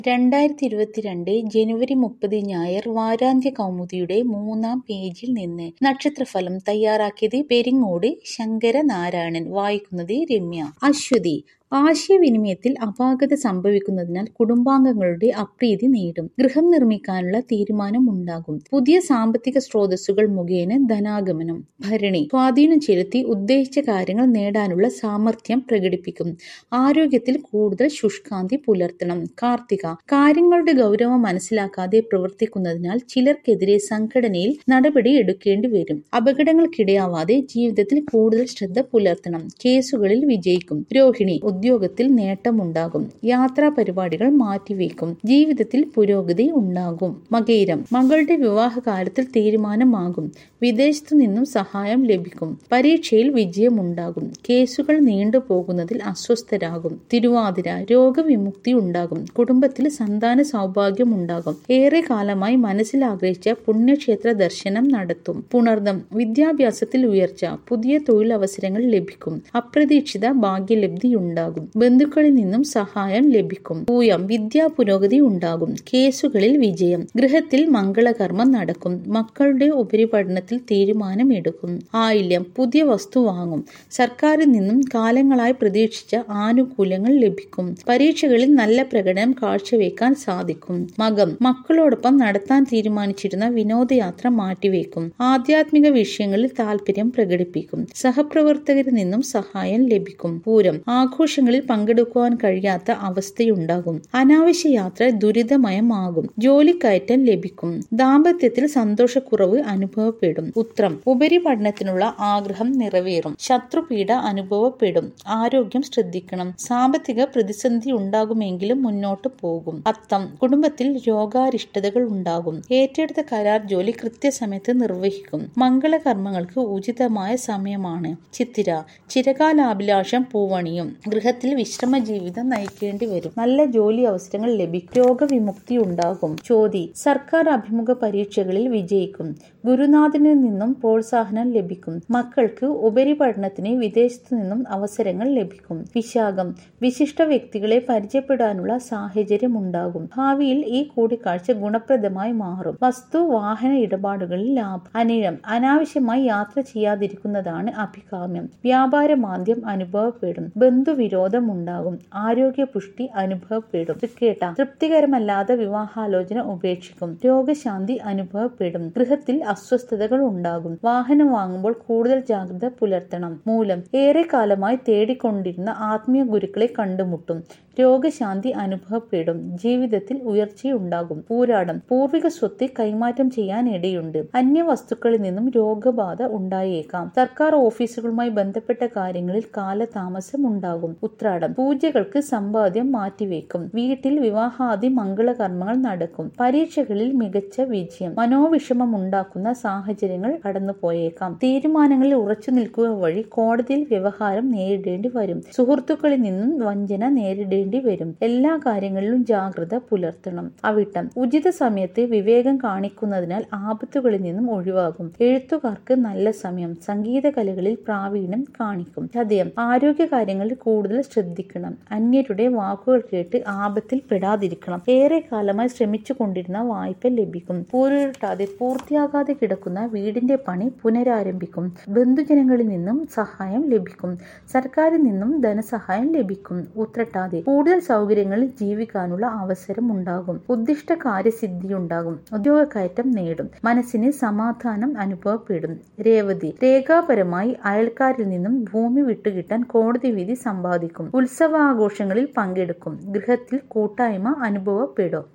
രണ്ടായിരത്തി ഇരുപത്തിരണ്ട് ജനുവരി മുപ്പത് ഞായർ വാരാന്ത്യ കൗമുദിയുടെ മൂന്നാം പേജിൽ നിന്ന് നക്ഷത്രഫലം തയ്യാറാക്കിയത് പെരിങ്ങോട് ശങ്കരനാരായണൻ വായിക്കുന്നത് രമ്യ അശ്വതി ആശയവിനിമയത്തിൽ അപാകത സംഭവിക്കുന്നതിനാൽ കുടുംബാംഗങ്ങളുടെ അപ്രീതി നേടും ഗൃഹം നിർമ്മിക്കാനുള്ള തീരുമാനം ഉണ്ടാകും പുതിയ സാമ്പത്തിക സ്രോതസ്സുകൾ മുഖേന ധനാഗമനം ഭരണി സ്വാധീനം ചെലുത്തി ഉദ്ദേശിച്ച കാര്യങ്ങൾ നേടാനുള്ള സാമർഥ്യം പ്രകടിപ്പിക്കും ആരോഗ്യത്തിൽ കൂടുതൽ ശുഷ്കാന്തി പുലർത്തണം കാർത്തിക കാര്യങ്ങളുടെ ഗൗരവം മനസ്സിലാക്കാതെ പ്രവർത്തിക്കുന്നതിനാൽ ചിലർക്കെതിരെ സംഘടനയിൽ നടപടി എടുക്കേണ്ടി വരും അപകടങ്ങൾക്കിടയാവാതെ ജീവിതത്തിൽ കൂടുതൽ ശ്രദ്ധ പുലർത്തണം കേസുകളിൽ വിജയിക്കും രോഹിണി ഉദ്യോഗത്തിൽ നേട്ടമുണ്ടാകും യാത്രാ പരിപാടികൾ മാറ്റിവെക്കും ജീവിതത്തിൽ പുരോഗതി ഉണ്ടാകും മകയിരം മകളുടെ വിവാഹകാലത്തിൽ തീരുമാനമാകും വിദേശത്തു നിന്നും സഹായം ലഭിക്കും പരീക്ഷയിൽ വിജയമുണ്ടാകും കേസുകൾ നീണ്ടുപോകുന്നതിൽ അസ്വസ്ഥരാകും തിരുവാതിര രോഗവിമുക്തി ഉണ്ടാകും കുടുംബത്തിൽ സന്താന സൗഭാഗ്യം ഉണ്ടാകും ഏറെ കാലമായി മനസ്സിൽ ആഗ്രഹിച്ച പുണ്യക്ഷേത്ര ദർശനം നടത്തും പുണർദം വിദ്യാഭ്യാസത്തിൽ ഉയർച്ച പുതിയ തൊഴിലവസരങ്ങൾ ലഭിക്കും അപ്രതീക്ഷിത ഭാഗ്യലബ്ധി ഉണ്ടാകും ബന്ധുക്കളിൽ നിന്നും സഹായം ലഭിക്കും പൂയം വിദ്യാ പുരോഗതി ഉണ്ടാകും കേസുകളിൽ വിജയം ഗൃഹത്തിൽ മംഗളകർമ്മം നടക്കും മക്കളുടെ ഉപരിപഠനത്തിൽ തീരുമാനമെടുക്കും ആയില്യം പുതിയ വസ്തു വാങ്ങും സർക്കാരിൽ നിന്നും കാലങ്ങളായി പ്രതീക്ഷിച്ച ആനുകൂല്യങ്ങൾ ലഭിക്കും പരീക്ഷകളിൽ നല്ല പ്രകടനം കാഴ്ചവെക്കാൻ സാധിക്കും മകം മക്കളോടൊപ്പം നടത്താൻ തീരുമാനിച്ചിരുന്ന വിനോദയാത്ര മാറ്റിവെക്കും ആധ്യാത്മിക വിഷയങ്ങളിൽ താല്പര്യം പ്രകടിപ്പിക്കും സഹപ്രവർത്തകരിൽ നിന്നും സഹായം ലഭിക്കും പൂരം ആഘോഷങ്ങളിൽ പങ്കെടുക്കുവാൻ കഴിയാത്ത അവസ്ഥയുണ്ടാകും അനാവശ്യ യാത്ര ദുരിതമയമാകും ജോലിക്കയറ്റം ലഭിക്കും ദാമ്പത്യത്തിൽ സന്തോഷക്കുറവ് അനുഭവപ്പെടും ഉത്രം ഉപരിപഠനത്തിനുള്ള ആഗ്രഹം നിറവേറും ശത്രുപീഡ അനുഭവപ്പെടും ആരോഗ്യം ശ്രദ്ധിക്കണം സാമ്പത്തിക പ്രതിസന്ധി ഉണ്ടാകുമെങ്കിലും മുന്നോട്ട് പോകും അത്തം കുടുംബത്തിൽ രോഗാരിഷ്ടതകൾ ഉണ്ടാകും ഏറ്റെടുത്ത കരാർ ജോലി കൃത്യസമയത്ത് നിർവഹിക്കും മംഗളകർമ്മങ്ങൾക്ക് ഉചിതമായ സമയമാണ് ചിത്തിര ചിരകാലാഭിലാഷം പൂവണിയും ഗൃഹത്തിൽ വിശ്രമ ജീവിതം നയിക്കേണ്ടി വരും നല്ല ജോലി അവസരങ്ങൾ ലഭിക്കും രോഗവിമുക്തി ഉണ്ടാകും ചോതി സർക്കാർ അഭിമുഖ പരീക്ഷകളിൽ വിജയിക്കും ഗുരുനാഥനിൽ നിന്നും പ്രോത്സാഹനം ലഭിക്കും മക്കൾക്ക് ഉപരിപഠനത്തിന് വിദേശത്തു നിന്നും അവസരങ്ങൾ ലഭിക്കും വിശാഖം വിശിഷ്ട വ്യക്തികളെ പരിചയപ്പെടാനുള്ള സാഹചര്യം ഉണ്ടാകും ഭാവിയിൽ ഈ കൂടിക്കാഴ്ച ഗുണപ്രദമായി മാറും വസ്തു വാഹന ഇടപാടുകളിൽ ലാഭം അനിഴം അനാവശ്യമായി യാത്ര ചെയ്യാതിരിക്കുന്നതാണ് അഭികാമ്യം വ്യാപാര മാന്ദ്യം അനുഭവപ്പെടും ബന്ധുവിരോധം ഉണ്ടാകും ആരോഗ്യ പുഷ്ടി അനുഭവപ്പെടും തൃക്കേട്ട തൃപ്തികരമല്ലാത്ത വിവാഹാലോചന ഉപേക്ഷിക്കും രോഗശാന്തി അനുഭവപ്പെടും ഗൃഹത്തിൽ അസ്വസ്ഥതകൾ ഉണ്ടാകും വാഹനം വാങ്ങുമ്പോൾ കൂടുതൽ ജാഗ്രത പുലർത്തണം മൂലം ഏറെ കാലമായി തേടിക്കൊണ്ടിരുന്ന ആത്മീയ ഗുരുക്കളെ കണ്ടുമുട്ടും രോഗശാന്തി അനുഭവപ്പെടും ജീവിതത്തിൽ ഉയർച്ചയുണ്ടാകും പൂരാടം പൂർവിക സ്വത്ത് കൈമാറ്റം ചെയ്യാൻ ഇടയുണ്ട് അന്യവസ്തുക്കളിൽ നിന്നും രോഗബാധ ഉണ്ടായേക്കാം സർക്കാർ ഓഫീസുകളുമായി ബന്ധപ്പെട്ട കാര്യങ്ങളിൽ കാലതാമസം ഉണ്ടാകും ഉത്രാടം പൂജകൾക്ക് സമ്പാദ്യം മാറ്റിവെക്കും വീട്ടിൽ വിവാഹാദി മംഗളകർമ്മങ്ങൾ നടക്കും പരീക്ഷകളിൽ മികച്ച വിജയം മനോവിഷമം ഉണ്ടാക്കുന്ന സാഹചര്യങ്ങൾ കടന്നുപോയേക്കാം തീരുമാനങ്ങളിൽ ഉറച്ചു നിൽക്കുക വഴി കോടതിയിൽ വ്യവഹാരം നേരിടേണ്ടി വരും സുഹൃത്തുക്കളിൽ നിന്നും വഞ്ചന നേരിടേണ്ടി വരും എല്ലാ കാര്യങ്ങളിലും ജാഗ്രത പുലർത്തണം അവിട്ടം ഉചിത സമയത്ത് വിവേകം കാണിക്കുന്നതിനാൽ ആപത്തുകളിൽ നിന്നും ഒഴിവാകും എഴുത്തുകാർക്ക് നല്ല സമയം സംഗീത കലകളിൽ പ്രാവീണ്യം കാണിക്കും ചതയം ആരോഗ്യ കാര്യങ്ങളിൽ കൂടുതൽ ശ്രദ്ധിക്കണം അന്യരുടെ വാക്കുകൾ കേട്ട് ആപത്തിൽ പെടാതിരിക്കണം ഏറെ കാലമായി ശ്രമിച്ചു കൊണ്ടിരുന്ന വായ്പ ലഭിക്കും പൂരിട്ടാതെ പൂർത്തിയാകാതെ കിടക്കുന്ന വീടിന്റെ പണി പുനരാരംഭിക്കും ബന്ധുജനങ്ങളിൽ നിന്നും സഹായം ലഭിക്കും സർക്കാരിൽ നിന്നും ധനസഹായം ലഭിക്കും ഉത്രട്ടാതെ കൂടുതൽ സൗകര്യങ്ങളിൽ ജീവിക്കാനുള്ള അവസരം ഉണ്ടാകും ഉദ്ദിഷ്ട കാര്യസിദ്ധി ഉണ്ടാകും ഉദ്യോഗക്കയറ്റം നേടും മനസ്സിന് സമാധാനം അനുഭവപ്പെടും രേവതി രേഖാപരമായി അയൽക്കാരിൽ നിന്നും ഭൂമി വിട്ടുകിട്ടാൻ കോടതി വിധി സമ്പാദിക്കും ഉത്സവാഘോഷങ്ങളിൽ പങ്കെടുക്കും ഗൃഹത്തിൽ കൂട്ടായ്മ അനുഭവപ്പെടും